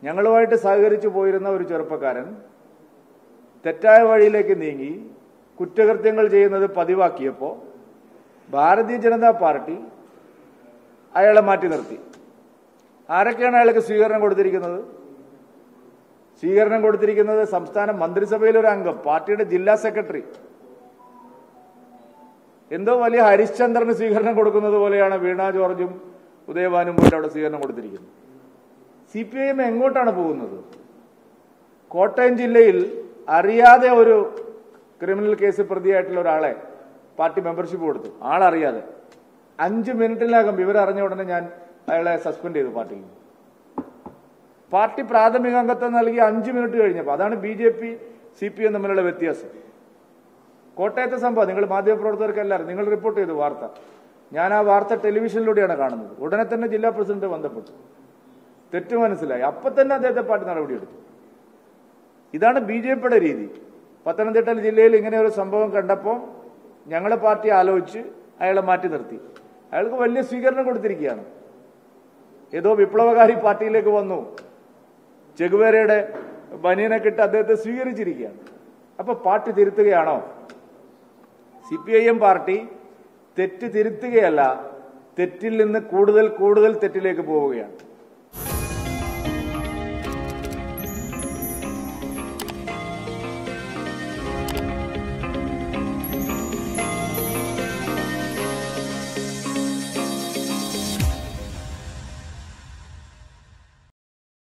ഞങ്ങളുമായിട്ട് സഹകരിച്ചു പോയിരുന്ന ഒരു ചെറുപ്പക്കാരൻ തെറ്റായ വഴിയിലേക്ക് നീങ്ങി കുറ്റകൃത്യങ്ങൾ ചെയ്യുന്നത് പതിവാക്കിയപ്പോൾ ഭാരതീയ ജനതാ പാർട്ടി അയാളെ മാറ്റി നിർത്തി ആരൊക്കെയാണ് അയാൾക്ക് സ്വീകരണം കൊടുത്തിരിക്കുന്നത് സ്വീകരണം കൊടുത്തിരിക്കുന്നത് സംസ്ഥാന മന്ത്രിസഭയിലെ ഒരു അംഗം പാർട്ടിയുടെ ജില്ലാ സെക്രട്ടറി എന്തോ വലിയ ഹരിശ്ചന്ദ്രന് സ്വീകരണം കൊടുക്കുന്നത് പോലെയാണ് വീണ ജോർജും ഉദയഭാനും പോയിട്ട് അവിടെ സ്വീകരണം കൊടുത്തിരിക്കുന്നത് സി പി ഐ എം എങ്ങോട്ടാണ് പോകുന്നത് കോട്ടയം ജില്ലയിൽ അറിയാതെ ഒരു ക്രിമിനൽ കേസ് പ്രതിയായിട്ടുള്ള ഒരാളെ പാർട്ടി മെമ്പർഷിപ്പ് കൊടുത്തു ആളറിയാതെ അഞ്ച് മിനിറ്റിനകം വിവരം അറിഞ്ഞ ഉടനെ ഞാൻ അയാളെ സസ്പെൻഡ് ചെയ്തു പാർട്ടിയിൽ നിന്ന് പാർട്ടി പ്രാഥമിക അംഗത്വം നൽകി അഞ്ച് മിനിറ്റ് കഴിഞ്ഞപ്പോൾ അതാണ് B J P C P M തമ്മിലുള്ള വ്യത്യാസം കോട്ടയത്തെ സംഭവം നിങ്ങൾ മാധ്യമപ്രവർത്തകർക്ക് എല്ലാവരും നിങ്ങൾ റിപ്പോർട്ട് ചെയ്തു വാർത്ത ഞാൻ ആ വാർത്ത ടെലിവിഷനിലൂടെയാണ് കാണുന്നത് ഉടനെ തന്നെ ജില്ലാ പ്രസിഡന്റ് ബന്ധപ്പെട്ടു തെറ്റ് മനസ്സിലായി അപ്പൊ തന്നെ അദ്ദേഹത്തെ പാർട്ടി നടപടിയെടുത്തു ഇതാണ് ബി ജെ പിയുടെ രീതി പത്തനംതിട്ട ജില്ലയിൽ ഇങ്ങനെ ഒരു സംഭവം കണ്ടപ്പോൾ ഞങ്ങളെ പാർട്ടി ആലോചിച്ച് അയാളെ മാറ്റി നിർത്തി അയാൾക്ക് വലിയ സ്വീകരണം കൊടുത്തിരിക്കുകയാണ് ഏതോ വിപ്ലവകാരി പാർട്ടിയിലേക്ക് വന്നു ചെകുവേരയുടെ ബനിയനൊക്കെ ഇട്ട് അദ്ദേഹത്തെ സ്വീകരിച്ചിരിക്കുകയാണ് അപ്പൊ പാർട്ടി തിരുത്തുകയാണോ C P I M party തെറ്റ് തിരുത്തുകയല്ല തെറ്റിൽ നിന്ന് കൂടുതൽ കൂടുതൽ തെറ്റിലേക്ക് പോവുകയാണ്